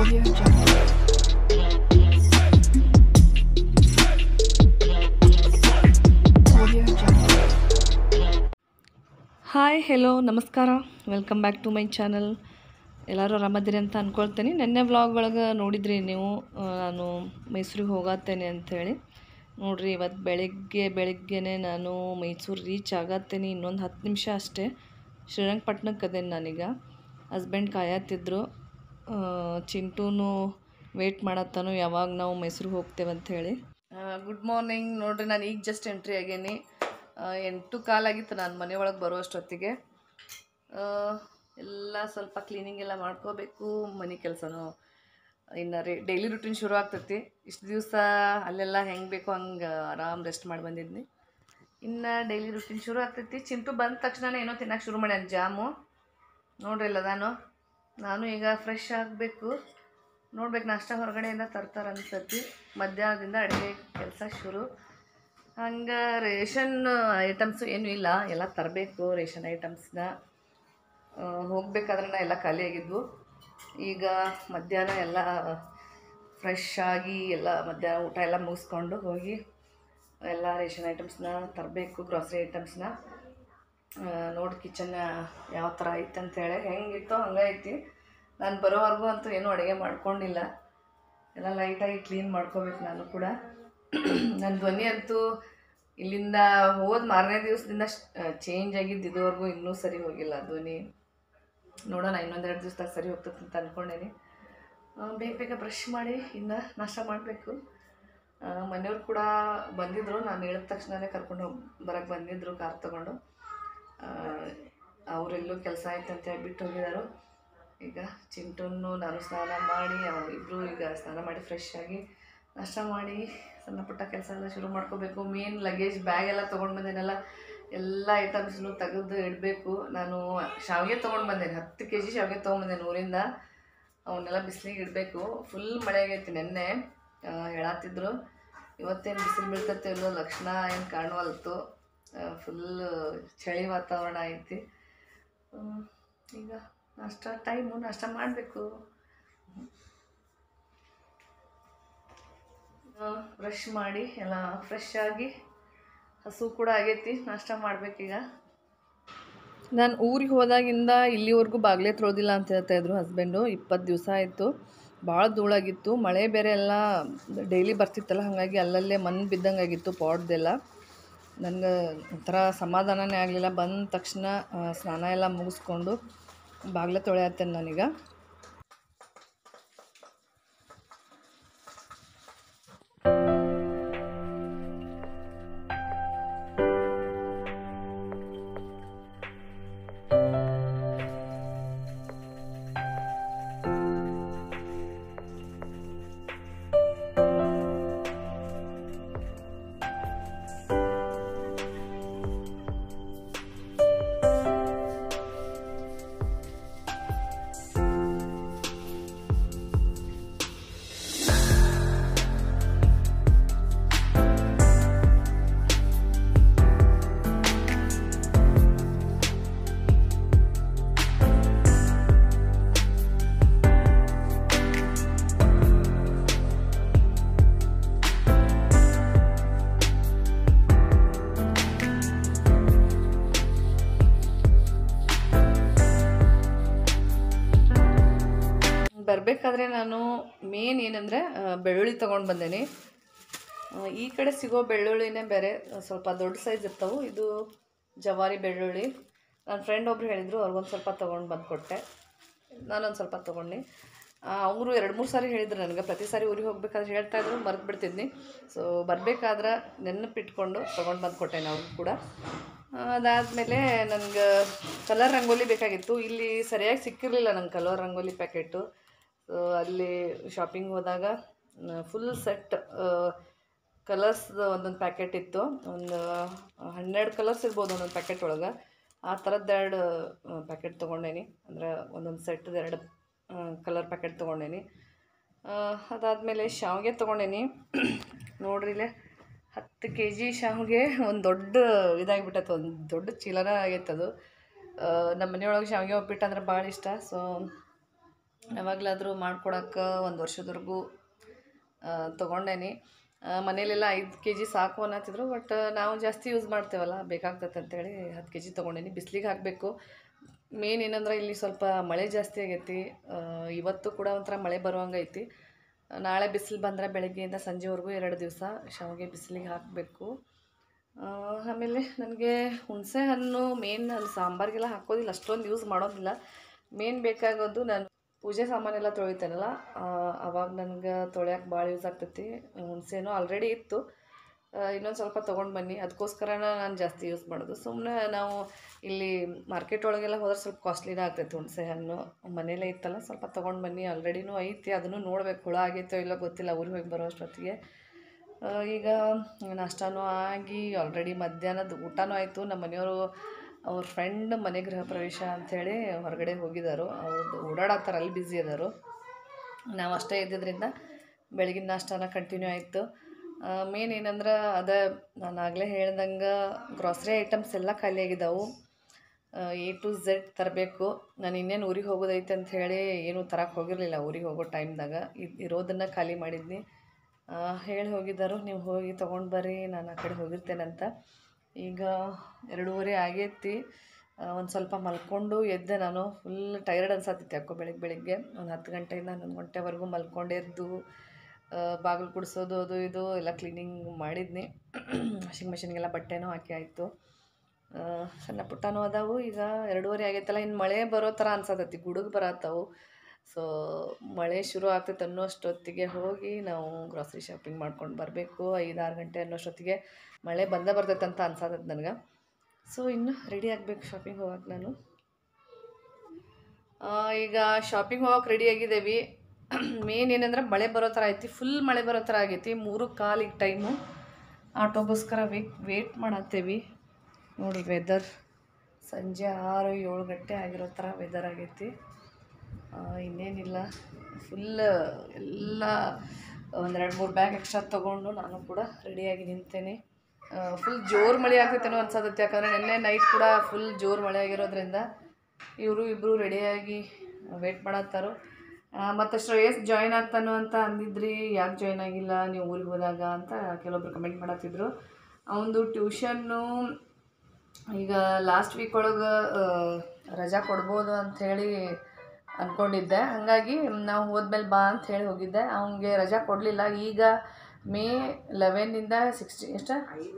Audio Jungle. Audio Jungle. Hi hello ನಮಸ್ಕಾರ welcome back to my channel ಎಲ್ಲರೂ ಆರಾಮದಿರಿ ಅಂತ ಅಂದ್ಕೊಳ್ತೀನಿ ನೆನ್ನೆ ವ್ಲಾಗ್ ಒಳಗೆ ನೋಡಿದ್ರಿ ನೀವು ಆ, ನಾನು ಮೈಸೂರಿಗೆ ಹೋಗತ್ತೇನೆ ಅಂಥೇಳಿ ನೋಡ್ರಿ ಇವತ್ತು ಬೆಳಿಗ್ಗೆ ಬೆಳಿಗ್ಗೆನೆ ನಾನು ಮೈಸೂರು ರೀಚ್ ಆಗತ್ತೇನೆ ಇನ್ನೊಂದು ಹತ್ತು ನಿಮಿಷ ಅಷ್ಟೇ ಶ್ರೀರಂಗಪಟ್ಟಣಕ್ಕೆ ಅದೇನು ನಾನೀಗ ಹಸ್ಬೆಂಡ್ ಕಾಯತ್ತಿದ್ರು ಆ, ಚಿಂಟೂನು ವೇಟ್ ಮಾಡತ್ತಾನು ಯಾವಾಗ ನಾವು ಮೈಸೂರಿಗೆ ಹೋಗ್ತೇವೆ ಅಂಥೇಳಿ ಗುಡ್ ಮಾರ್ನಿಂಗ್ ನೋಡ್ರಿ ನಾನು ಈಗ ಜಸ್ಟ್ ಎಂಟ್ರಿ ಆಗೇನಿ ಆ, ಎಂಟು ಕಾಲಾಗಿತ್ತು ನಾನು ಮನೆ ಒಳಗೆ ಬರೋ ಅಷ್ಟೊತ್ತಿಗೆ ಆ, ಎಲ್ಲ ಸ್ವಲ್ಪ ಕ್ಲೀನಿಂಗ್ ಎಲ್ಲ ಮಾಡ್ಕೋಬೇಕು ಮನೆ ಕೆಲಸನೂ ಇನ್ನು ರೇ ಡೈಲಿ ರುಟೀನ್ ಶುರು ಆಗ್ತೈತಿ ಇಷ್ಟು ದಿವಸ ಅಲ್ಲೆಲ್ಲ ಹೆಂಗೆ ಬೇಕೋ ಹಂಗೆ ಆರಾಮ್ ರೆಸ್ಟ್ ಮಾಡಿ ಬಂದಿದ್ನಿ ಇನ್ನು ಡೈಲಿ ರುಟೀನ್ ಶುರು ಆಗ್ತೈತಿ ಚಿಂಟು ಬಂದ ತಕ್ಷಣ ಏನೋ ತಿನ್ನಕ್ಕೆ ಶುರು ಮಾಡ್ಯಾನ ಜಾಮು ನೋಡ್ರಿ ಇಲ್ಲ ನಾನು ನಾನು ಈಗ ಫ್ರೆಶ್ ಆಗಬೇಕು ನೋಡ್ಬೇಕು ನಾಷ್ಟ ಹೊರಗಡೆಯಿಂದ ತರ್ತಾರೆ ಅನ್ಸತಿ ಮಧ್ಯಾಹ್ನದಿಂದ ಅಡುಗೆ ಕೆಲಸ ಶುರು ಹಂಗೆ ರೇಷನ್ ಐಟಮ್ಸು ಏನೂ ಇಲ್ಲ ಎಲ್ಲ ತರಬೇಕು ರೇಷನ್ ಐಟಮ್ಸ್ನ ಹೋಗ್ಬೇಕಾದ್ರೆ ಎಲ್ಲ ಖಾಲಿಯಾಗಿದ್ವು ಈಗ ಮಧ್ಯಾಹ್ನ ಎಲ್ಲ ಫ್ರೆಶ್ ಆಗಿ ಎಲ್ಲ ಮಧ್ಯಾಹ್ನ ಊಟ ಎಲ್ಲ ಮುಗಿಸ್ಕೊಂಡು ಹೋಗಿ ಎಲ್ಲ ರೇಷನ್ ಐಟಮ್ಸ್ನ ತರಬೇಕು ಗ್ರಾಸರಿ ಐಟಮ್ಸ್ನ ನೋಡಿ ಕಿಚನ್ ಯಾವ ಥರ ಐತೆ ಅಂತೇಳಿ ಹೆಂಗಿತ್ತೋ ಹಂಗೆ ಐತಿ ನಾನು ಬರೋವರೆಗೂ ಅಂತೂ ಏನೂ ಅಡುಗೆ ಮಾಡ್ಕೊಂಡಿಲ್ಲ ಎಲ್ಲ ಲೈಟಾಗಿ ಕ್ಲೀನ್ ಮಾಡ್ಕೋಬೇಕು ನಾನು ಕೂಡ ನನ್ನ ಧ್ವನಿ ಅಂತೂ ಇಲ್ಲಿಂದ ಹೋದ ಮಾರನೇ ದಿವಸದಿಂದ ಚೇಂಜ್ ಆಗಿದ್ದು ಇದುವರೆಗೂ ಇನ್ನೂ ಸರಿ ಹೋಗಿಲ್ಲ ಧ್ವನಿ ನೋಡೋಣ ಇನ್ನೊಂದೆರಡು ದಿವಸದಾಗ ಸರಿ ಹೋಗ್ತದೆ ಅಂತ ಅಂದ್ಕೊಂಡೇನಿ ಆ, ಬೇಗ ಬೇಗ ಬ್ರಷ್ ಮಾಡಿ ಇನ್ನು ನಾಷ್ಟ ಮಾಡಬೇಕು ಮನೆಯವ್ರು ಕೂಡ ಬಂದಿದ್ದರು ನಾನು ಹೇಳಿದ ತಕ್ಷಣವೇ ಕರ್ಕೊಂಡು ಹೋಗಿ ಬರೋಕ್ಕೆ ಬಂದಿದ್ದರು ಕಾರ್ ತೊಗೊಂಡು ಅವರೆಲ್ಲೂ ಕೆಲಸ ಆಯ್ತು ಅಂತ ಹೇಳಿ ಬಿಟ್ಟು ಹೋಗಿದ್ದಾರೆ ಈಗ ಚಿಂಟನ್ನು ನಾನು ಸ್ನಾನ ಮಾಡಿ ಇಬ್ಬರು ಈಗ ಸ್ನಾನ ಮಾಡಿ ಫ್ರೆಶ್ ಆಗಿ ನಾಷ್ಟ ಮಾಡಿ ಸಣ್ಣ ಪುಟ್ಟ ಕೆಲಸ ಎಲ್ಲ ಶುರು ಮಾಡ್ಕೋಬೇಕು ಮೇನ್ ಲಗೇಜ್ ಬ್ಯಾಗ್ ಎಲ್ಲ ತೊಗೊಂಡು ಬಂದೇನಲ್ಲ ಎಲ್ಲ ಐಟಮ್ಸ್ನು ತೆಗೆದು ಇಡಬೇಕು ನಾನು ಶಾವಿಗೆ ತೊಗೊಂಡು ಬಂದೇನೆ ಹತ್ತು ಕೆ ಜಿ ಶಾವಿಗೆ ತೊಗೊಂಬಂದೇನೆ ಊರಿಂದ ಅವನ್ನೆಲ್ಲ ಬಿಸಿಲಿಗೆ ಇಡಬೇಕು ಫುಲ್ ಮಳೆ ಆಗೈತಿ ನೆನ್ನೆ ಆ, ಹೇಳತ್ತಿದ್ರು ಇವತ್ತೇನು ಬಿಸಿಲು ಬೀಳ್ತೈತೆ ಇಲ್ಲೋ ಲಕ್ಷಣ ಏನು ಕಾಣುವಲ್ತು ಫುಲ್ ಚಳಿ ವಾತಾವರಣ ಐತಿ ಹ್ಮ್, ಈಗ ನಾಷ್ಟ ಟೈಮು ನಾಷ್ಟ ಮಾಡಬೇಕು ಬ್ರಷ್ ಮಾಡಿ ಎಲ್ಲ ಫ್ರೆಶ್ ಆಗಿ ಹಸು ಕೂಡ ಆಗೈತಿ ನಾಷ್ಟ ಮಾಡ್ಬೇಕೀಗ ನಾನು ಊರಿಗೆ ಹೋದಾಗಿಂದ ಇಲ್ಲಿವರೆಗೂ ಬಾಗಿಲೇ ತೊಳೆದಿಲ್ಲ ಅಂತ ಹೇಳ್ತಾ ಇದ್ರು ಹಸ್ಬೆಂಡು ಇಪ್ಪತ್ತು ದಿವಸ ಆಯಿತು ಭಾಳ ಧೂಳಾಗಿತ್ತು ಮಳೆ ಬೇರೆ ಎಲ್ಲ ಡೈಲಿ ಬರ್ತಿತ್ತಲ್ಲ ಹಾಗಾಗಿ ಅಲ್ಲಲ್ಲೇ ಮಣ್ಣು ಬಿದ್ದಂಗೆ ಆಗಿತ್ತು ಪಾಟ್ದೆಲ್ಲ ನನಗೆ ಒಂಥರ ಸಮಾಧಾನನೇ ಆಗಲಿಲ್ಲ ಬಂದ ತಕ್ಷಣ ಆ, ಸ್ನಾನ ಎಲ್ಲ ಮುಗಿಸ್ಕೊಂಡು ಬಾಗಿಲೇ ತೊಳೆಯತ್ತೇನೆ ನಾನೀಗ ಬರಬೇಕಾದ್ರೆ ನಾನು ಮೇನ್ ಏನಂದರೆ ಬೆಳ್ಳುಳ್ಳಿ ತೊಗೊಂಡು ಬಂದೇನಿ ಆ, ಈ ಕಡೆ ಸಿಗೋ ಬೆಳ್ಳುಳ್ಳಿನೇ ಬೇರೆ ಸ್ವಲ್ಪ ದೊಡ್ಡ ಸೈಜ್ ಇರ್ತಾವೆ ಇದು ಜವಾರಿ ಬೆಳ್ಳುಳ್ಳಿ ನನ್ನ ಫ್ರೆಂಡ್ ಒಬ್ರು ಹೇಳಿದರು ಅವ್ರಿಗೊಂದು ಸ್ವಲ್ಪ ತೊಗೊಂಡು ಬಂದು ಕೊಟ್ಟೆ ನಾನೊಂದು ಸ್ವಲ್ಪ ತೊಗೊಂಡು ಅವರು ಎರಡು ಮೂರು ಸಾರಿ ಹೇಳಿದ್ರು ನನಗೆ ಪ್ರತಿ ಸಾರಿ ಊರಿಗೆ ಹೋಗ್ಬೇಕಾದ್ರೆ ಹೇಳ್ತಾ ಇದ್ರು ಮರೆತು ಬಿಡ್ತಿದ್ನಿ ಸೊ ಬರಬೇಕಾದ್ರೆ ನೆನಪಿಟ್ಕೊಂಡು ತೊಗೊಂಡು ಬಂದು ಕೊಟ್ಟೆ ಅವ್ರಿಗೂ ಕೂಡ ಅದಾದಮೇಲೆ ನನಗೆ ಕಲರ್ ರಂಗೋಲಿ ಬೇಕಾಗಿತ್ತು ಇಲ್ಲಿ ಸರಿಯಾಗಿ ಸಿಕ್ಕಿರಲಿಲ್ಲ ನಂಗೆ ಕಲರ್ ರಂಗೋಲಿ ಪ್ಯಾಕೆಟು ಸೊ ಅಲ್ಲಿ ಶಾಪಿಂಗ್ ಹೋದಾಗ ಫುಲ್ ಸೆಟ್ ಕಲರ್ಸ್ ಒಂದೊಂದು ಪ್ಯಾಕೆಟ್ ಇತ್ತು ಒಂದು ಹನ್ನೆರಡು ಕಲರ್ಸ್ ಇರ್ಬೋದು ಒಂದೊಂದು ಪ್ಯಾಕೆಟ್ ಒಳಗೆ ಆ ಥರದ್ದು ಎರಡು ಪ್ಯಾಕೆಟ್ ತೊಗೊಂಡೇನಿ ಅಂದರೆ ಒಂದೊಂದು ಸೆಟ್ದು ಎರಡು ಕಲರ್ ಪ್ಯಾಕೆಟ್ ತೊಗೊಂಡೇನಿ ಅದಾದಮೇಲೆ ಶಾವಿಗೆ ತೊಗೊಂಡೇನಿ ನೋಡ್ರಿ ಇಲ್ಲೇ ಹತ್ತು ಕೆ ಜಿ ಶಾವಿಗೆ ಒಂದು ದೊಡ್ಡ ಇದಾಗಿಬಿಟ್ಟೈತೆ ಒಂದು ದೊಡ್ಡ ಚೀಲನ ಆಗೈತೆ ಅದು ನಮ್ಮ ಮನೆಯೊಳಗೆ ಶಾವಿಗೆ ಉಪ್ಪಿಟ್ಟು ಅಂದ್ರೆ ಭಾಳ ಇಷ್ಟ ಸೊ ಯಾವಾಗಲಾದರೂ ಮಾಡ್ಕೊಡಕ್ಕೆ ಒಂದು ವರ್ಷದವರೆಗೂ ತೊಗೊಂಡೇನಿ ಮನೇಲೆಲ್ಲ ಐದು ಕೆ ಜಿ ಸಾಕು ಅನ್ನತ್ತಿದ್ರು ಬಟ್ ನಾವು ಜಾಸ್ತಿ ಯೂಸ್ ಮಾಡ್ತೇವಲ್ಲ ಬೇಕಾಗ್ತದೆ ಅಂತೇಳಿ ಹತ್ತು ಕೆ ಜಿ ತೊಗೊಂಡೇನಿ ಬಿಸಿಲಿಗೆ ಹಾಕಬೇಕು ಮೇನ್ ಏನಂದ್ರೆ ಇಲ್ಲಿ ಸ್ವಲ್ಪ ಮಳೆ ಜಾಸ್ತಿ ಆಗೈತಿ ಆ, ಇವತ್ತು ಕೂಡ ಒಂಥರ ಮಳೆ ಬರುವಂಗೈತಿ ನಾಳೆ ಬಿಸಿಲು ಬಂದರೆ ಬೆಳಗ್ಗೆಯಿಂದ ಸಂಜೆವರೆಗೂ ಎರಡು ದಿವಸ ಶಾವಿಗೆ ಬಿಸಿಲಿಗೆ ಹಾಕಬೇಕು ಆಮೇಲೆ ನನಗೆ ಹುಣಸೆ ಹಣ್ಣು ಮೇನ್ ನಾನು ಸಾಂಬಾರಿಗೆಲ್ಲ ಹಾಕೋದಿಲ್ಲ ಅಷ್ಟೊಂದು ಯೂಸ್ ಮಾಡೋದಿಲ್ಲ ಮೇನ್ ಬೇಕಾಗೋದು ನಾನು ಪೂಜೆ ಸಾಮಾನೆಲ್ಲ ತೊಳಿತೇನಲ್ಲ ಆ, ಅವಾಗ ನನಗೆ ತೊಳ್ಯಾಕೆ ಭಾಳ ಯೂಸ್ ಆಗ್ತೈತಿ ಹುಣಸೆನೂ ಆಲ್ರೆಡಿ ಇತ್ತು ಇನ್ನೊಂದು ಸ್ವಲ್ಪ ತೊಗೊಂಡು ಬನ್ನಿ ಅದಕ್ಕೋಸ್ಕರ ನಾನು ಜಾಸ್ತಿ ಯೂಸ್ ಮಾಡೋದು ಸುಮ್ಮನೆ ನಾವು ಇಲ್ಲಿ ಮಾರ್ಕೆಟ್ ಒಳಗೆಲ್ಲ ಹೋದ್ರೆ ಸ್ವಲ್ಪ ಕಾಸ್ಟ್ಲಿನೇ ಆಗ್ತೈತಿ ಹುಣಸೆ ಹಣ್ಣು ಮನೇಲೇ ಇತ್ತಲ್ಲ ಸ್ವಲ್ಪ ತೊಗೊಂಡು ಬನ್ನಿ ಆಲ್ರೆಡಿನೂ ಐತಿ ಅದನ್ನು ನೋಡ್ಬೇಕು ಹುಳ ಆಗೈತೋ ಇಲ್ಲೋ ಗೊತ್ತಿಲ್ಲ ಊರಿಗೆ ಹೋಗಿ ಬರೋ ಅಷ್ಟೊತ್ತಿಗೆ ಆ, ಈಗ ನಾಷ್ಟಾನೂ ಆಗಿ ಆಲ್ರೆಡಿ ಮಧ್ಯಾಹ್ನದ ಊಟನೂ ಆಯಿತು ನಮ್ಮ ಮನೆಯವರು ಅವ್ರ ಫ್ರೆಂಡ್ ಮನೆ ಗೃಹ ಪ್ರವೇಶ ಅಂಥೇಳಿ ಹೊರಗಡೆ ಹೋಗಿದ್ದಾರೆ ಅವ್ರದ್ದು ಓಡಾಡತ್ತಾರ ಅಲ್ಲಿ ಬ್ಯುಸಿ ಅದಾರು ನಾವು ಅಷ್ಟೇ ಇದ್ದಿದ್ದರಿಂದ ಬೆಳಗಿನ ನಾಷ್ಟಾನ ಕಂಟಿನ್ಯೂ ಆಯಿತು ಮೇನ್ ಏನಂದ್ರೆ ಅದ ನಾನು ಆಗಲೇ ಹೇಳ್ದಂಗೆ ಗ್ರಾಸರಿ ಐಟಮ್ಸ್ ಎಲ್ಲ ಖಾಲಿ ಆಗಿದ್ದಾವೆ ಎ ಟು ಝೆಡ್ ತರಬೇಕು ನಾನು ಇನ್ನೇನು ಊರಿಗೆ ಹೋಗೋದೈತೆ ಅಂತ ಹೇಳಿ ಏನೂ ತರಕ್ಕೆ ಹೋಗಿರಲಿಲ್ಲ ಊರಿಗೆ ಹೋಗೋ ಟೈಮ್ದಾಗ ಇರೋದನ್ನು ಖಾಲಿ ಮಾಡಿದ್ನಿ ಆ, ಹೇಳಿ ಹೋಗಿದ್ದರು ನೀವು ಹೋಗಿ ತೊಗೊಂಡು ಬರ್ರಿ ನಾನು ಆ ಕಡೆ ಹೋಗಿರ್ತೇನಂತ ಈಗ ಎರಡೂವರೆ ಆಗೈತಿ ಒಂದು ಸ್ವಲ್ಪ ಮಲ್ಕೊಂಡು ಎದ್ದೆ ನಾನು ಫುಲ್ ಟೈರ್ಡ್ ಅನ್ಸತ್ತಿತ್ತು ಯಾಕೋ ಬೆಳಿಗ್ಗೆ ಬೆಳಿಗ್ಗೆ ಒಂದು ಹತ್ತು ಗಂಟೆಯಿಂದ ಹನ್ನೊಂದು ಗಂಟೆವರೆಗೂ ಮಲ್ಕೊಂಡು ಎದ್ದು ಬಾಗಿಲು ಕುಡಿಸೋದು ಅದು ಇದು ಎಲ್ಲ ಕ್ಲೀನಿಂಗ್ ಮಾಡಿದ್ನಿ ವಾಷಿಂಗ್ ಮಿಷಿನ್ಗೆಲ್ಲ ಬಟ್ಟೆನೂ ಹಾಕಿ ಆಯಿತು ಸಣ್ಣ ಪುಟ್ಟನೂ ಅದಾವು ಈಗ ಎರಡೂವರೆ ಆಗೈತಲ್ಲ ಇನ್ನು ಮಳೆ ಬರೋ ಥರ ಅನ್ಸತೈತಿ ಗುಡುಗು ಬರತ್ತವು ಸೊ ಮಳೆ ಶುರು ಆಗ್ತೈತೆ ಅನ್ನೋಷ್ಟೊತ್ತಿಗೆ ಹೋಗಿ ನಾವು ಗ್ರಾಸರಿ ಶಾಪಿಂಗ್ ಮಾಡ್ಕೊಂಡು ಬರಬೇಕು ಐದಾರು ಗಂಟೆ ಅನ್ನೋಷ್ಟೊತ್ತಿಗೆ ಮಳೆ ಬಂದೇ ಬರ್ತೈತೆ ಅಂತ ಅನ್ಸತೈತೆ ನನಗೆ ಸೊ ಇನ್ನು ರೆಡಿ ಆಗಬೇಕು ಶಾಪಿಂಗ್ ಹೋಗಕ್ಕೆ ನಾನು ಆ, ಈಗ ಶಾಪಿಂಗ್ ಹೋಗಕ್ಕೆ ರೆಡಿ ಆಗಿದ್ದೇವೆ ಮೇನ್ ಏನಂದ್ರೆ ಮಳೆ ಬರೋ ಥರ ಐತಿ ಫುಲ್ ಮಳೆ ಬರೋ ಥರ ಆಗೈತಿ ಮೂರು ಕಾಲಿಗೆ ಟೈಮು ಆಟೋಗೋಸ್ಕರ ವೇಟ್ ವೇಟ್ ಮಾಡತ್ತೇವಿ ನೋಡಿರಿ ವೆದರ್ ಸಂಜೆ ಆರು ಏಳು ಗಂಟೆ ಆಗಿರೋ ಥರ ವೆದರ್ ಆಗೈತಿ ಆ, ಇನ್ನೇನಿಲ್ಲ ಫುಲ್ ಎಲ್ಲ ಒಂದೆರಡು ಮೂರು ಬ್ಯಾಗ್ ಎಕ್ಸ್ಟ್ರಾ ತೊಗೊಂಡು ನಾನು ಕೂಡ ರೆಡಿಯಾಗಿ ನಿಂತೇನೆ ಫುಲ್ ಜೋರು ಮಳೆ ಆಗ್ತೈತೇನೋ ಅನ್ಸತೈತೆ ಯಾಕಂದರೆ ನಿನ್ನೆ ನೈಟ್ ಕೂಡ ಫುಲ್ ಜೋರು ಮಳೆ ಆಗಿರೋದ್ರಿಂದ ಇವರು ಇಬ್ಬರು ರೆಡಿಯಾಗಿ ವೇಟ್ ಮಾಡತ್ತಾರು ಮತ್ತು ಶ್ರೇಯಸ್ ಜಾಯ್ನ್ ಆಗ್ತಾನೋ ಅಂತ ಅಂದಿದ್ರಿ ಯಾಕೆ ಜಾಯ್ನ್ ಆಗಿಲ್ಲ ನೀವು ಊರಿಗೆ ಹೋದಾಗ ಅಂತ ಕೆಲವೊಬ್ರು ಕಮೆಂಟ್ ಮಾಡತ್ತಿದ್ರು ಅವನದು ಟ್ಯೂಷನ್ನು ಈಗ ಲಾಸ್ಟ್ ವೀಕ್ ಒಳಗೆ ರಜಾ ಕೊಡ್ಬೋದು ಅಂಥೇಳಿ ಅಂದ್ಕೊಂಡಿದ್ದೆ ಹಾಗಾಗಿ ನಾವು ಹೋದ್ಮೇಲೆ ಬಾ ಅಂತ ಹೇಳಿ ಹೋಗಿದ್ದೆ ಅವನಿಗೆ ರಜಾ ಕೊಡಲಿಲ್ಲ ಈಗ ಮೇ ಲೆವೆನ್ನಿಂದ ಸಿಕ್ಸ್ಟಿ ಎಷ್ಟು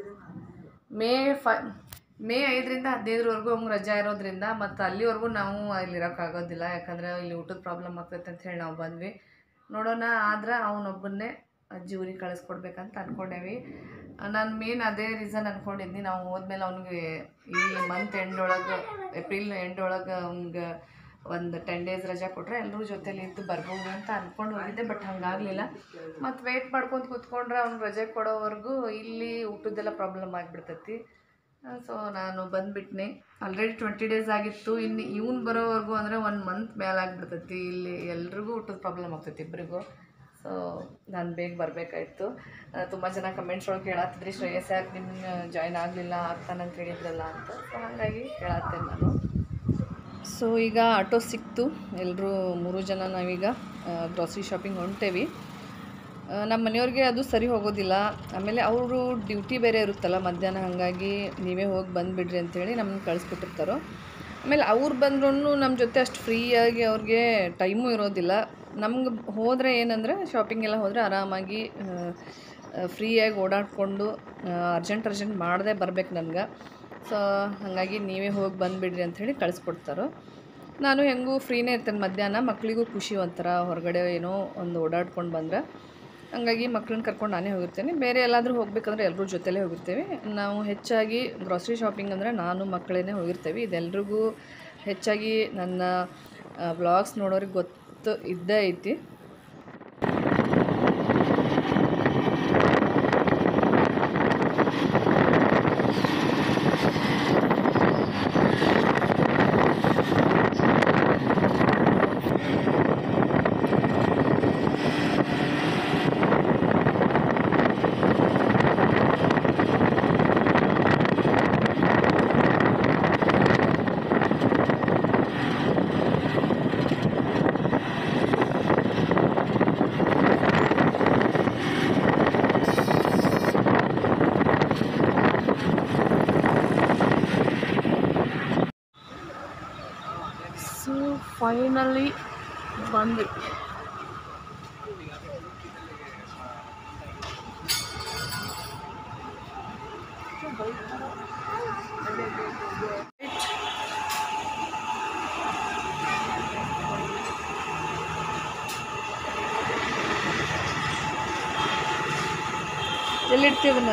ಮೇ ಫೈ ಮೇ ಐದರಿಂದ ಹದಿನೈದರವರೆಗೂ ಅವ್ನಿಗೆ ರಜಾ ಇರೋದ್ರಿಂದ ಮತ್ತು ಅಲ್ಲಿವರೆಗೂ ನಾವು ಇಲ್ಲಿ ಇರೋಕ್ಕಾಗೋದಿಲ್ಲ ಯಾಕಂದರೆ ಇಲ್ಲಿ ಊಟದ ಪ್ರಾಬ್ಲಮ್ ಆಗ್ತೈತೆ ಅಂತ ಹೇಳಿ ನಾವು ಬಂದ್ವಿ ನೋಡೋಣ ಆದ್ರೆ ಅವನೊಬ್ಬನ್ನೇ ಅಜ್ಜಿ ಊರಿಗೆ ಕಳಿಸ್ಕೊಡ್ಬೇಕಂತ ಅಂದ್ಕೊಂಡೇವಿ ನಾನು ಮೇನ್ ಅದೇ ರೀಸನ್ ಅಂದ್ಕೊಂಡಿದ್ನಿ ನಾವು ಹೋದ್ಮೇಲೆ ಅವ್ನಿಗೆ ಈ ಮಂತ್ ಎಂಡ್ ಒಳಗೆ ಏಪ್ರಿಲ್ ಎಂಡ್ ಒಳಗೆ ಅವ್ನಿಗೆ ಒಂದು ಟೆನ್ ಡೇಸ್ ರಜಾ ಕೊಟ್ಟರೆ ಎಲ್ಲರೂ ಜೊತೆಲಿ ಇದ್ದು ಬರ್ಬೋದು ಅಂತ ಅಂದ್ಕೊಂಡು ಹೋಗಿದ್ದೆ ಬಟ್ ಹಂಗಾಗಲಿಲ್ಲ ಮತ್ತು ವೆಯ್ಟ್ ಮಾಡ್ಕೊಂಡು ಕೂತ್ಕೊಂಡ್ರೆ ಅವ್ನು ರಜೆ ಕೊಡೋವರೆಗೂ ಇಲ್ಲಿ ಊಟದ್ದೆಲ್ಲ ಪ್ರಾಬ್ಲಮ್ ಆಗಿಬಿಡ್ತೈತಿ ಸೊ ನಾನು ಬಂದುಬಿಟ್ನೆ ಆಲ್ರೆಡಿ ಟ್ವೆಂಟಿ ಡೇಸ್ ಆಗಿತ್ತು ಇನ್ನು ಇವ್ನು ಬರೋವರೆಗೂ ಅಂದರೆ ಒನ್ ಮಂತ್ ಮೇಲೆ ಆಗಿಬಿಡ್ತೈತಿ ಇಲ್ಲಿ ಎಲ್ರಿಗೂ ಊಟದ ಪ್ರಾಬ್ಲಮ್ ಆಗ್ತೈತಿ ಇಬ್ಬರಿಗೂ ಸೊ ನಾನು ಬೇಗ ಬರಬೇಕಾಯ್ತು ತುಂಬ ಜನ ಕಮೆಂಟ್ಸ್ ಒಳಗೆ ಹೇಳತ್ತಿದ್ರಿ ಶ್ರೇಯಸ್ ಯಾಕೆ ನಿನ್ನ ಜಾಯ್ನ್ ಆಗಲಿಲ್ಲ ಆಗ್ತಾನಂತ ಹೇಳಿದ್ರಲ್ಲ ಅಂತ ಸೊ ಹಾಗಾಗಿ ಹೇಳತ್ತೇನೆ ನಾನು ಸೊ ಈಗ ಆಟೋ ಸಿಕ್ತು ಎಲ್ಲರೂ ಮೂರು ಜನ ನಾವೀಗ ಗ್ರಾಸರಿ ಶಾಪಿಂಗ್ ಹೊಂಟೇವಿ ಆ, ನಮ್ಮ ಮನೆಯವ್ರಿಗೆ ಅದು ಸರಿ ಹೋಗೋದಿಲ್ಲ ಆಮೇಲೆ ಅವರು ಡ್ಯೂಟಿ ಬೇರೆ ಇರುತ್ತಲ್ಲ ಮಧ್ಯಾಹ್ನ ಹಾಗಾಗಿ ನೀವೇ ಹೋಗಿ ಬಂದುಬಿಡ್ರಿ ಅಂತೇಳಿ ನಮ್ಮನ್ನ ಕಳಿಸ್ಬಿಟ್ಟಿರ್ತಾರೋ ಆಮೇಲೆ ಅವ್ರು ಬಂದ್ರೂ ನಮ್ಮ ಜೊತೆ ಅಷ್ಟು ಫ್ರೀಯಾಗಿ ಅವ್ರಿಗೆ ಟೈಮು ಇರೋದಿಲ್ಲ ನಮ್ಗೆ ಹೋದರೆ ಏನಂದರೆ ಶಾಪಿಂಗ್ ಎಲ್ಲ ಹೋದರೆ ಆರಾಮಾಗಿ ಫ್ರೀಯಾಗಿ ಓಡಾಡಿಕೊಂಡು ಅರ್ಜೆಂಟ್ ಅರ್ಜೆಂಟ್ ಮಾಡದೆ ಬರ್ಬೇಕು ನನ್ಗೆ ಸೊ ಹಾಗಾಗಿ ನೀವೇ ಹೋಗಿ ಬಂದುಬಿಡ್ರಿ ಅಂಥೇಳಿ ಕಳಿಸ್ಕೊಡ್ತಾರೋ ನಾನು ಹೆಂಗೂ ಫ್ರೀನೇ ಇರ್ತೇನೆ ಮಧ್ಯಾಹ್ನ ಮಕ್ಕಳಿಗೂ ಖುಷಿ ಒಂಥರ ಹೊರಗಡೆ ಏನೋ ಒಂದು ಓಡಾಡ್ಕೊಂಡು ಬಂದ್ರೆ ಹಂಗಾಗಿ ಮಕ್ಳನ್ನ ಕರ್ಕೊಂಡು ನಾನೇ ಹೋಗಿರ್ತೇನೆ ಬೇರೆ ಎಲ್ಲಾದರೂ ಹೋಗ್ಬೇಕಂದ್ರೆ ಎಲ್ಲರೂ ಜೊತೆಲೇ ಹೋಗಿರ್ತೀವಿ ನಾವು ಹೆಚ್ಚಾಗಿ ಗ್ರಾಸರಿ ಶಾಪಿಂಗ್ ಅಂದರೆ ನಾನು ಮಕ್ಕಳೇ ಹೋಗಿರ್ತೇವೆ ಇದೆಲ್ರಿಗೂ ಹೆಚ್ಚಾಗಿ ನನ್ನ ವ್ಲಾಗ್ಸ್ ನೋಡೋರಿಗೆ ಗೊತ್ತು ಇದ್ದೇ ಐತಿ ಫೈನಲಿ ಬಂದ್ವಿ ಎಲ್ಲಿಡ್ತೀವನ್ನ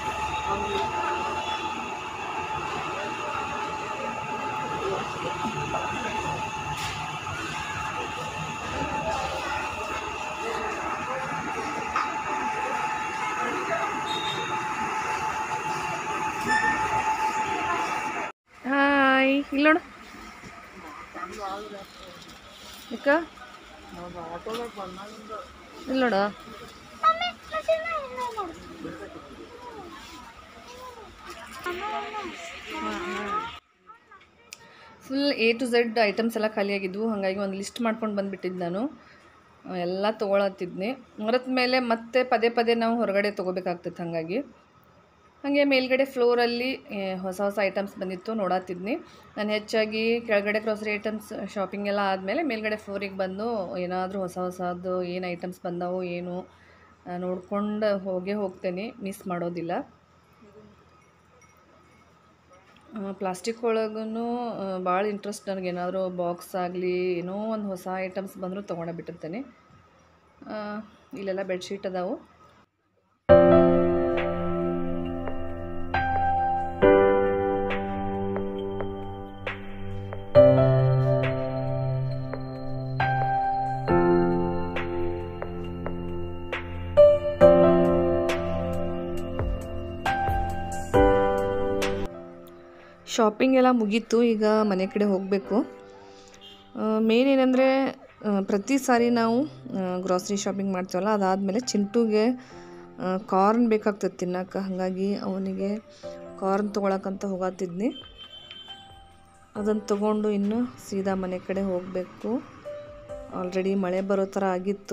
ಹಾಯ್ ಇಲ್ಲಿ ನೋಡು ಯಾಕ ಇಲ್ಲಿ ನೋಡು full A to Z items ಎಲ್ಲ ಖಾಲಿಯಾಗಿದ್ವು ಹಾಗಾಗಿ ಒಂದು ಲಿಸ್ಟ್ ಮಾಡ್ಕೊಂಡು ಬಂದುಬಿಟ್ಟಿದ್ದು ನಾನು ಆ, ಎಲ್ಲ ತೊಗೊಳತ್ತಿದ್ನಿ ಮರದ ಮೇಲೆ ಮತ್ತೆ ಪದೇ ಪದೇ ನಾವು ಹೊರಗಡೆ ತೊಗೋಬೇಕಾಗ್ತಿತ್ತು ಹಾಗಾಗಿ ಹಾಗೆ ಮೇಲ್ಗಡೆ ಫ್ಲೋರಲ್ಲಿ ಹೊಸ ಹೊಸ ಐಟಮ್ಸ್ ಬಂದಿತ್ತು ನೋಡತ್ತಿದ್ನಿ ನಾನು ಹೆಚ್ಚಾಗಿ ಕೆಳಗಡೆ ಗ್ರೋಸರಿ ಐಟಮ್ಸ್ ಶಾಪಿಂಗ್ ಎಲ್ಲ ಆದಮೇಲೆ ಮೇಲ್ಗಡೆ ಫ್ಲೋರಿಗೆ ಬಂದು ಏನಾದರೂ ಹೊಸ ಹೊಸದು ಏನು ಐಟಮ್ಸ್ ಬಂದವು ಏನು ನೋಡ್ಕೊಂಡು ಹೋಗೇ ಹೋಗ್ತೇನೆ ಮಿಸ್ ಮಾಡೋದಿಲ್ಲ ಪ್ಲಾಸ್ಟಿಕ್ ಒಳಗೂ ಭಾಳ ಇಂಟ್ರೆಸ್ಟ್ ನನಗೇನಾದರೂ ಬಾಕ್ಸ್ ಆಗಲಿ ಏನೋ ಒಂದು ಹೊಸ ಐಟಮ್ಸ್ ಬಂದರೂ ತೊಗೊಂಡೇ ಬಿಟ್ಟಿರ್ತೇನೆ ಆ, ಇಲ್ಲೆಲ್ಲ ಬೆಡ್ಶೀಟ್ ಅದಾವು ಶಾಪಿಂಗ್ ಎಲ್ಲ ಮುಗೀತು ಈಗ ಮನೆ ಕಡೆ ಹೋಗಬೇಕು ಮೇನ್ ಏನಂದರೆ ಪ್ರತಿ ಸಾರಿ ನಾವು ಗ್ರಾಸರಿ ಶಾಪಿಂಗ್ ಮಾಡ್ತೀವಲ್ಲ ಅದಾದಮೇಲೆ ಚಿಂಟುಗೆ ಕಾರ್ನ್ ಬೇಕಾಗ್ತದೆ ತಿನ್ನಕ್ಕೆ ಹಾಗಾಗಿ ಅವನಿಗೆ ಕಾರ್ನ್ ತೊಗೊಳಕ್ಕಂತ ಹೋಗತ್ತಿದ್ನಿ ಅದನ್ನು ತಗೊಂಡು ಇನ್ನು ಸೀದಾ ಮನೆ ಕಡೆ ಹೋಗಬೇಕು ಆಲ್ರೆಡಿ ಮಳೆ ಬರೋ ಥರ ಆಗಿತ್ತು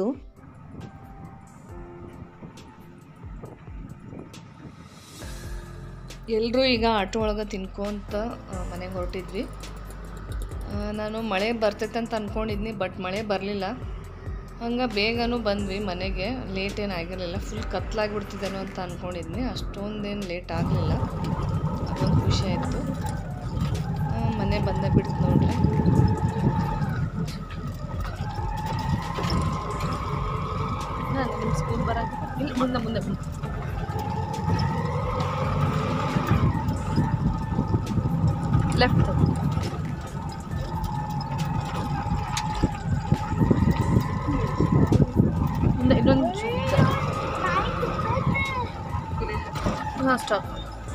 ಎಲ್ಲರೂ ಈಗ ಆಟೋ ಒಳಗೆ ತಿನ್ಕೊಂತ ಮನೆಗೆ ಹೊರಟಿದ್ವಿ ಆ, ನಾನು ಮಳೆ ಬರ್ತೈತೆ ಅಂತ ಅಂದ್ಕೊಂಡಿದ್ನಿ ಬಟ್ ಮಳೆ ಬರಲಿಲ್ಲ ಹಂಗೆ ಬೇಗನೂ ಬಂದ್ವಿ ಮನೆಗೆ ಲೇಟ್ ಏನು ಆಗಿರಲಿಲ್ಲ ಫುಲ್ ಕತ್ಲಾಗಿಬಿಡ್ತಿದ್ದೇನೋ ಅಂತ ಅಂದ್ಕೊಂಡಿದ್ನಿ ಅಷ್ಟೊಂದೇನು ಲೇಟ್ ಆಗಲಿಲ್ಲ ಅದೊಂದು ಖುಷಿ ಆಯಿತು ಮನೆ ಬಂದೇ ಬಿಡ್ತು ನೋಡ್ರಿ ಸ್ಕೂಲ್ ಬರಕ್ಕೆ ಇಲ್ಲಿ ಮುಂದೆ ಮುಂದೆ ಮುಂದೆ ಲೆಫ್ಟ್ ಮುಂದೆ ಇನ್ನೊಂದು ಹಾಂ ಸ್ಟಾಪ್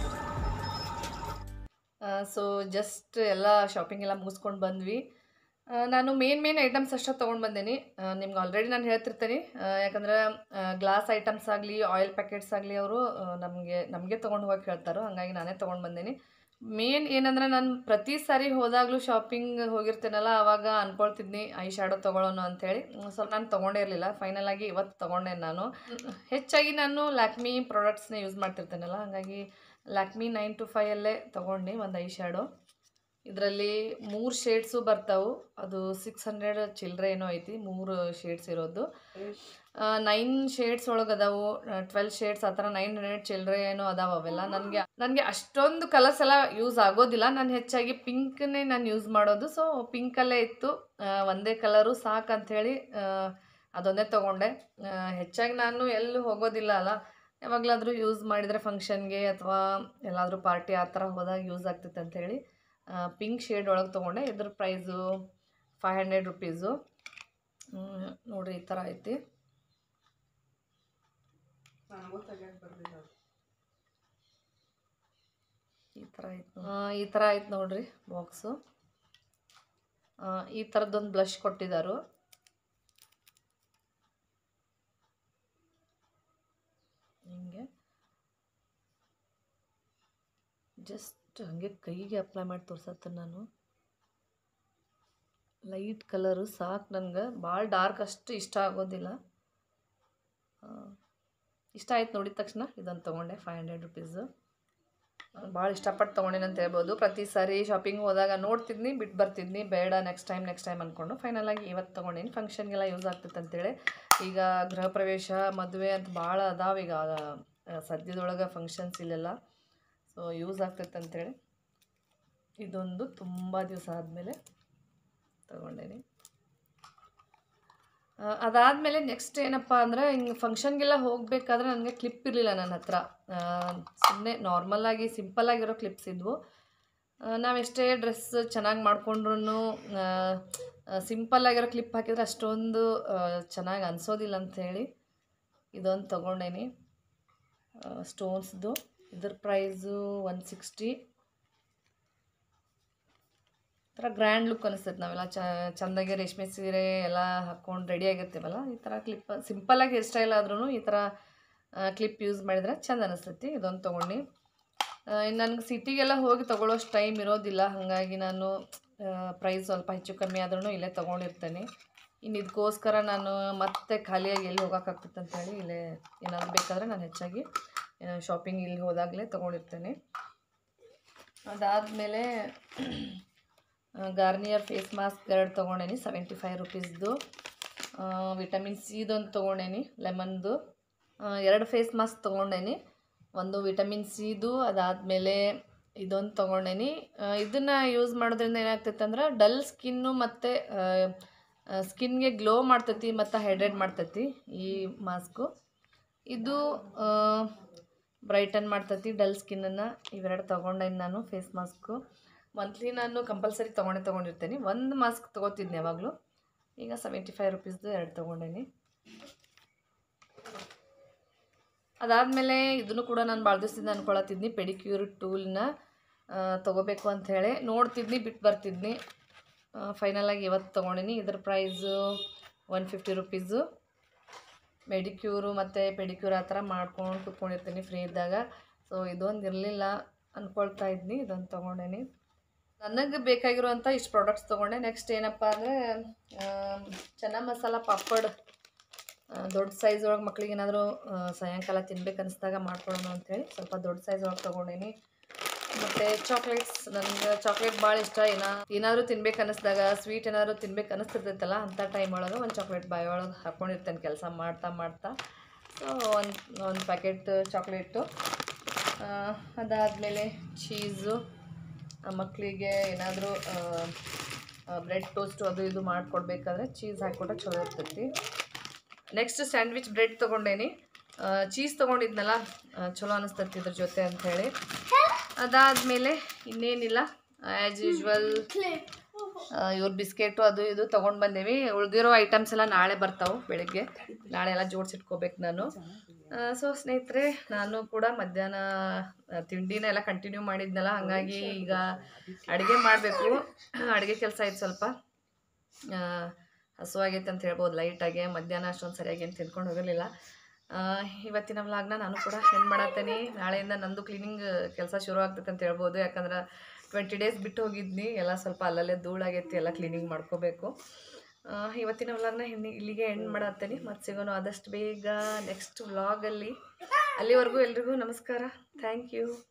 ಸೊ ಜಸ್ಟ್ ಎಲ್ಲ ಶಾಪಿಂಗ್ ಎಲ್ಲ ಮುಗಿಸ್ಕೊಂಡು ಬಂದ್ವಿ ಆ, ನಾನು ಮೇನ್ ಮೇನ್ ಐಟಮ್ಸ್ ಅಷ್ಟೇ ತೊಗೊಂಡು ಬಂದೇನಿ ನಿಮ್ಗೆ ಆಲ್ರೆಡಿ ನಾನು ಹೇಳ್ತಿರ್ತೇನೆ ಆ, ಯಾಕಂದ್ರೆ ಗ್ಲಾಸ್ ಐಟಮ್ಸ್ ಆಗಲಿ ಆಯಿಲ್ ಪ್ಯಾಕೆಟ್ಸ್ ಆಗಲಿ ಅವರು ನಮಗೆ ನಮಗೆ ತೊಗೊಂಡು ಹೋಗಕ್ಕೆ ಹೇಳ್ತಾರೋ ಹಾಗಾಗಿ ನಾನೇ ತೊಗೊಂಡು ಬಂದೇನಿ ಮೇನ್ ಏನಂದ್ರೆ ನಾನು ಪ್ರತಿ ಸಾರಿ ಹೋದಾಗಲೂ ಶಾಪಿಂಗ್ ಹೋಗಿರ್ತೇನಲ್ಲ ಆವಾಗ ಅನ್ಕೊಳ್ತಿದ್ನಿ ಐ ಶ್ಯಾಡೋ ತೊಗೊಳ್ಳೋಣ ಅಂಥೇಳಿ ಸ್ವಲ್ಪ ನಾನು ತೊಗೊಂಡೇ ಇರಲಿಲ್ಲ ಫೈನಲ್ ಆಗಿ ಇವತ್ತು ತೊಗೊಂಡೆ ನಾನು ಹೆಚ್ಚಾಗಿ ನಾನು ಲ್ಯಾಕ್ಮಿ ಪ್ರಾಡಕ್ಟ್ಸ್ನ ಯೂಸ್ ಮಾಡ್ತಿರ್ತೇನಲ್ಲ ಹಾಗಾಗಿ ಲ್ಯಾಕ್ಮಿ ನೈನ್ ಟು ಫೈಯಲ್ಲೇ ತೊಗೊಂಡು ಒಂದು ಐ ಶ್ಯಾಡೋ ಇದರಲ್ಲಿ ಮೂರು ಶೇಡ್ಸು ಬರ್ತಾವು ಅದು ಸಿಕ್ಸ್ ಹಂಡ್ರೆಡ್ ಚಿಲ್ಲರೆ ಏನೋ ಐತಿ ಮೂರು ಶೇಡ್ಸ್ ಇರೋದು ನೈನ್ ಶೇಡ್ಸ್ ಒಳಗೆ ಅದಾವು ಟ್ವೆಲ್ ಶೇಡ್ಸ್ ಆ ಥರ ನೈನ್ ಹಂಡ್ರೆಡ್ ಚಿಲ್ಲರೆ ಏನೋ ಅದಾವ ಅವೆಲ್ಲ ನನಗೆ ನನಗೆ ಅಷ್ಟೊಂದು ಕಲರ್ಸ್ ಎಲ್ಲ ಯೂಸ್ ಆಗೋದಿಲ್ಲ ನಾನು ಹೆಚ್ಚಾಗಿ ಪಿಂಕ್ನೇ ನಾನು ಯೂಸ್ ಮಾಡೋದು ಸೊ ಪಿಂಕಲ್ಲೇ ಇತ್ತು ಆ, ಒಂದೇ ಕಲರು ಸಾಕಂಥೇಳಿ ಅದೊಂದೇ ತೊಗೊಂಡೆ ಆ, ಹೆಚ್ಚಾಗಿ ನಾನು ಎಲ್ಲೂ ಹೋಗೋದಿಲ್ಲ ಅಲ್ಲ ಯಾವಾಗಲಾದರೂ ಯೂಸ್ ಮಾಡಿದರೆ ಫಂಕ್ಷನ್ಗೆ ಅಥವಾ ಎಲ್ಲಾದರೂ ಪಾರ್ಟಿ ಆ ಥರ ಹೋದಾಗ ಯೂಸ್ ಆಗ್ತೈತೆ ಅಂಥೇಳಿ ಪಿಂಕ್ ಶೇಡ್ ಒಳಗೆ ತೊಗೊಂಡೆ ಇದ್ರ ಪ್ರೈಸು ಫೈವ್ ಹಂಡ್ರೆಡ್ ರುಪೀಸು ನೋಡಿರಿ ಈ ಥರ ಐತಿ ಈ ಥರ ಐತೆ ಈ ಥರ ಐತೆ ನೋಡ್ರಿ ಬಾಕ್ಸು ಈ ಥರದ್ದೊಂದು ಬ್ಲಷ್ ಕೊಟ್ಟಿದ್ದಾರು ಹಿಂಗೆ ಜಸ್ಟ್ ಹಾಗೆ ಕೈಗೆ ಅಪ್ಲೈ ಮಾಡಿ ತೋರ್ಸತ್ತೆ ನಾನು ಲೈಟ್ ಕಲರು ಸಾಕು ನನಗೆ ಭಾಳ ಡಾರ್ಕ್ ಅಷ್ಟು ಇಷ್ಟ ಆಗೋದಿಲ್ಲ ಆ, ಇಷ್ಟ ಆಯ್ತು ನೋಡಿದ ತಕ್ಷಣ ಇದೊಂದು ತೊಗೊಂಡೆ ಫೈವ್ ಹಂಡ್ರೆಡ್ ರುಪೀಸು ಭಾಳ ಇಷ್ಟಪಟ್ಟು ತೊಗೊಂಡೇನೆ ಅಂತ ಹೇಳ್ಬೋದು ಪ್ರತಿ ಸಾರಿ ಶಾಪಿಂಗ್ ಹೋದಾಗ ನೋಡ್ತಿದ್ನಿ ಬಿಟ್ಟು ಬರ್ತಿದ್ನಿ ಬೇಡ ನೆಕ್ಸ್ಟ್ ಟೈಮ್ ನೆಕ್ಸ್ಟ್ ಟೈಮ್ ಅಂದ್ಕೊಂಡು ಫೈನಲಾಗಿ ಇವತ್ತು ತೊಗೊಂಡೇನಿ ಫಂಕ್ಷನ್ಗೆಲ್ಲ ಯೂಸ್ ಆಗ್ತೈತೆ ಅಂತೇಳಿ ಈಗ ಗೃಹ ಪ್ರವೇಶ ಮದುವೆ ಅಂತ ಭಾಳ ಅದಾವ ಈಗ ಆ, ಸದ್ಯದೊಳಗೆ ಫಂಕ್ಷನ್ಸ್ ಇಲ್ಲೆಲ್ಲ ಸೊ ಯೂಸ್ ಆಗ್ತೈತೆ ಅಂತೇಳಿ ಇದೊಂದು ತುಂಬ ದಿವಸ ಆದಮೇಲೆ ತೊಗೊಂಡೇನಿ ಅದಾದಮೇಲೆ ನೆಕ್ಸ್ಟ್ ಏನಪ್ಪ ಅಂದರೆ ಹಿಂಗೆ ಫಂಕ್ಷನ್ಗೆಲ್ಲ ಹೋಗಬೇಕಾದ್ರೆ ನನಗೆ ಕ್ಲಿಪ್ ಇರಲಿಲ್ಲ ನನ್ನ ಹತ್ರ ಸುಮ್ಮನೆ ನಾರ್ಮಲಾಗಿ ಸಿಂಪಲ್ಲಾಗಿರೋ ಕ್ಲಿಪ್ಸ್ ಇದ್ವು ನಾವೆಷ್ಟೇ ಡ್ರೆಸ್ ಚೆನ್ನಾಗಿ ಮಾಡ್ಕೊಂಡ್ರು ಸಿಂಪಲ್ಲಾಗಿರೋ ಕ್ಲಿಪ್ ಹಾಕಿದ್ರೆ ಅಷ್ಟೊಂದು ಚೆನ್ನಾಗಿ ಅನಿಸೋದಿಲ್ಲ ಅಂಥೇಳಿ ಇದೊಂದು ತೊಗೊಂಡೇನಿ ಸ್ಟೋನ್ಸ್ದು ಇದ್ರ ಪ್ರೈಸು ಒನ್ ಸಿಕ್ಸ್ಟಿ ಥರ ಗ್ರ್ಯಾಂಡ್ ಲುಕ್ ಅನಿಸ್ತೈತೆ ನಾವೆಲ್ಲ ಚ ಚಂದಾಗಿ ರೇಷ್ಮೆ ಸೀರೆ ಎಲ್ಲ ಹಾಕ್ಕೊಂಡು ರೆಡಿ ಆಗಿರ್ತೀವಲ್ಲ ಈ ಥರ ಕ್ಲಿಪ್ ಸಿಂಪಲ್ಲಾಗಿ ಹೇರ್ ಸ್ಟೈಲ್ ಆದ್ರೂ ಈ ಥರ ಕ್ಲಿಪ್ ಯೂಸ್ ಮಾಡಿದ್ರೆ ಚಂದ ಅನಿಸ್ತೈತಿ ಇದೊಂದು ತೊಗೊಂಡು ಇನ್ನು ನನಗೆ ಸಿಟಿಗೆಲ್ಲ ಹೋಗಿ ತೊಗೊಳ್ಳೋಷ್ಟು ಟೈಮ್ ಇರೋದಿಲ್ಲ ಹಾಗಾಗಿ ನಾನು ಪ್ರೈಸ್ ಸ್ವಲ್ಪ ಹೆಚ್ಚು ಕಮ್ಮಿ ಆದ್ರೂ ಇಲ್ಲೇ ತೊಗೊಂಡಿರ್ತೇನೆ ಇನ್ನು ಇದಕ್ಕೋಸ್ಕರ ನಾನು ಮತ್ತೆ ಖಾಲಿಯಾಗಿ ಎಲ್ಲಿ ಹೋಗೋಕ್ಕಾಗ್ತೈತೆ ಅಂತೇಳಿ ಇಲ್ಲೇ ಏನಾದರೂ ಬೇಕಾದರೆ ನಾನು ಹೆಚ್ಚಾಗಿ ಶಾಪಿಂಗ್ ಇಲ್ಲಿ ಹೋದಾಗಲೇ ತೊಗೊಂಡಿರ್ತೇನೆ ಅದಾದಮೇಲೆ ಗಾರ್ನಿಯರ್ ಫೇಸ್ ಮಾಸ್ಕ್ ಎರಡು ತೊಗೊಂಡೇನಿ ಸೆವೆಂಟಿ ಫೈವ್ ರುಪೀಸ್ದು ವಿಟಮಿನ್ ಸಿದೊಂದು ತೊಗೊಂಡೇನಿ ಲೆಮನ್ದು ಎರಡು ಫೇಸ್ ಮಾಸ್ಕ್ ತೊಗೊಂಡೇನಿ ಒಂದು ವಿಟಮಿನ್ ಸಿದು ಅದಾದಮೇಲೆ ಇದೊಂದು ತೊಗೊಂಡೇನಿ ಇದನ್ನು ಯೂಸ್ ಮಾಡೋದ್ರಿಂದ ಏನಾಗ್ತೈತೆ ಅಂದ್ರೆ ಡಲ್ ಸ್ಕಿನ್ನು ಮತ್ತು ಸ್ಕಿನ್ಗೆ ಗ್ಲೋ ಮಾಡ್ತೈತಿ ಮತ್ತು ಹೈಡ್ರೇಟ್ ಮಾಡ್ತೈತಿ ಈ ಮಾಸ್ಕು ಇದು ಬ್ರೈಟನ್ ಮಾಡ್ತೈತಿ ಡಲ್ ಸ್ಕಿನ್ನನ್ನು ಇವೆರಡು ತೊಗೊಂಡೇನಿ ನಾನು ಫೇಸ್ ಮಾಸ್ಕು ಮಂತ್ಲಿ ನಾನು ಕಂಪಲ್ಸರಿ ತೊಗೊಂಡೇ ತೊಗೊಂಡಿರ್ತೀನಿ ಒಂದು ಮಾಸ್ಕ್ ತೊಗೋತಿದ್ನಿ ಯಾವಾಗಲೂ ಈಗ ಸೆವೆಂಟಿ ಫೈವ್ ರುಪೀಸ್ದು ಎರಡು ತೊಗೊಂಡೇನಿ ಅದಾದಮೇಲೆ ಇದನ್ನು ಕೂಡ ನಾನು ಭಾಳ ದಿವಸದಿಂದ ಅಂದ್ಕೊಳತ್ತಿದ್ನಿ ಪೆಡಿಕ್ಯೂರ್ ಟೂಲ್ನ ತೊಗೋಬೇಕು ಅಂಥೇಳಿ ನೋಡ್ತಿದ್ನಿ ಬಿಟ್ಟು ಬರ್ತಿದ್ನಿ ಫೈನಲಾಗಿ ಇವತ್ತು ತೊಗೊಂಡಿನಿ ಇದ್ರ price one fifty rupees manicure ಮತ್ತು ಪೆಡಿಕ್ಯೂರ್ ಆ ಥರ ಮಾಡ್ಕೊಂಡು ಕುತ್ಕೊಂಡಿರ್ತೀನಿ ಫ್ರೀ ಇದ್ದಾಗ ಸೊ ಇದೊಂದು ಇರಲಿಲ್ಲ ಅಂದ್ಕೊಳ್ತಾ ಇದ್ನಿ ಇದೊಂದು ತೊಗೊಂಡೇನಿ ನನಗೆ ಬೇಕಾಗಿರುವಂಥ ಇಷ್ಟು ಪ್ರಾಡಕ್ಟ್ಸ್ ತೊಗೊಂಡೆ ನೆಕ್ಸ್ಟ್ ಏನಪ್ಪ ಅಂದರೆ ಚೆನ್ನ ಮಸಾಲ ಪಾಪಡ್ ದೊಡ್ಡ ಸೈಜ್ ಒಳಗೆ ಮಕ್ಳಿಗೆ ಏನಾದರೂ ಸಾಯಂಕಾಲ ತಿನ್ಬೇಕು ಅನಿಸ್ದಾಗ ಮಾಡ್ಕೊಳ್ಳೋಣ ಅಂಥೇಳಿ ಸ್ವಲ್ಪ ದೊಡ್ಡ ಸೈಜ್ ಒಳಗೆ ತೊಗೊಂಡೇನಿ ಮತ್ತು ಚಾಕ್ಲೇಟ್ಸ್ ನನಗೆ ಚಾಕ್ಲೇಟ್ ಭಾಳ ಇಷ್ಟ ಏನ ಏನಾದರೂ ತಿನ್ಬೇಕು ಅನ್ನಿಸ್ದಾಗ ಸ್ವೀಟ್ ಏನಾದರೂ ತಿನ್ಬೇಕು ಅನ್ನಿಸ್ತಿರ್ತೈತಲ್ಲ ಅಂಥ ಟೈಮ್ ಒಳಗೆ ಒಂದು ಚಾಕ್ಲೇಟ್ ಬಾಯಿ ಒಳಗೆ ಹಾಕ್ಕೊಂಡಿರ್ತೇನೆ ಕೆಲಸ ಮಾಡ್ತಾ ಮಾಡ್ತಾ ಸೊ ಒಂದು ಒಂದು ಪ್ಯಾಕೆಟ್ ಚಾಕ್ಲೇಟು ಅದಾದಮೇಲೆ ಚೀಸು ಮಕ್ಕಳಿಗೆ ಏನಾದರೂ ಬ್ರೆಡ್ ಟೋಸ್ಟು ಅದು ಇದು ಮಾಡಿಕೊಡ್ಬೇಕಾದ್ರೆ ಚೀಸ್ ಹಾಕ್ಕೊಟ್ರೆ ಚಲೋ ಇರ್ತೈತಿ ನೆಕ್ಸ್ಟ್ ಸ್ಯಾಂಡ್ವಿಚ್ ಬ್ರೆಡ್ ತೊಗೊಂಡೇನಿ ಚೀಸ್ ತೊಗೊಂಡಿದ್ನಲ್ಲ ಆ, ಚಲೋ ಅನಿಸ್ತೈತಿ ಇದ್ರ ಜೊತೆ ಅಂಥೇಳಿ ಅದಾದಮೇಲೆ ಇನ್ನೇನಿಲ್ಲ ಆ್ಯಸ್ ಯೂಶ್ವಲ್ ಇವ್ರ ಬಿಸ್ಕೆಟು ಅದು ಇದು ತೊಗೊಂಡು ಬಂದೇವಿ ಉಳಿದಿರೋ ಐಟಮ್ಸ್ ಎಲ್ಲ ನಾಳೆ ಬರ್ತಾವೆ ಬೆಳಿಗ್ಗೆ ನಾಳೆ ಎಲ್ಲ ಜೋಡಿಸಿಟ್ಕೋಬೇಕು ನಾನು ಸೊ ಸ್ನೇಹಿತರೆ ನಾನು ಕೂಡ ಮಧ್ಯಾಹ್ನ ಆ, ತಿಂಡಿನ ಎಲ್ಲ ಕಂಟಿನ್ಯೂ ಮಾಡಿದ್ನಲ್ಲ ಹಾಗಾಗಿ ಈಗ ಅಡುಗೆ ಮಾಡಬೇಕು ಅಡುಗೆ ಕೆಲಸ ಐತೆ ಸ್ವಲ್ಪ ಆ, ಹಸುವಾಗೈತೆ ಅಂತ ಹೇಳ್ಬೋದು ಲೈಟಾಗೆ ಮಧ್ಯಾಹ್ನ ಅಷ್ಟೊಂದು ಸರಿಯಾಗಿ ಏನು ತಿನ್ಕೊಂಡು ಹೋಗಿರಲಿಲ್ಲ ಇವತ್ತಿನ ವ್ಲಾಗ್ನ ನಾನು ಕೂಡ ಎಂಡ್ ಮಾಡತ್ತೇನೆ ನಾಳೆಯಿಂದ ನಂದು ಕ್ಲೀನಿಂಗ್ ಕೆಲಸ ಶುರು ಆಗ್ತೈತೆ ಅಂತ ಹೇಳ್ಬೋದು ಯಾಕಂದ್ರೆ ಟ್ವೆಂಟಿ ಡೇಸ್ ಬಿಟ್ಟು ಹೋಗಿದ್ನಿ ಎಲ್ಲ ಸ್ವಲ್ಪ ಅಲ್ಲಲ್ಲೇ ಧೂಳಾಗೈತಿ ಎಲ್ಲ ಕ್ಲೀನಿಂಗ್ ಮಾಡ್ಕೋಬೇಕು ಆ, ಇವತ್ತಿನ ವ್ಲಾಗ್ನ ಇನ್ನು ಇಲ್ಲಿಗೆ ಎಂಡ್ ಮಾಡತ್ತೇನೆ ಮತ್ತೆ ಸಿಗೋಣ ಆದಷ್ಟು ಬೇಗ ನೆಕ್ಸ್ಟ್ ವ್ಲಾಗಲ್ಲಿ ಅಲ್ಲಿವರೆಗೂ ಎಲ್ರಿಗೂ ನಮಸ್ಕಾರ ಥ್ಯಾಂಕ್ ಯು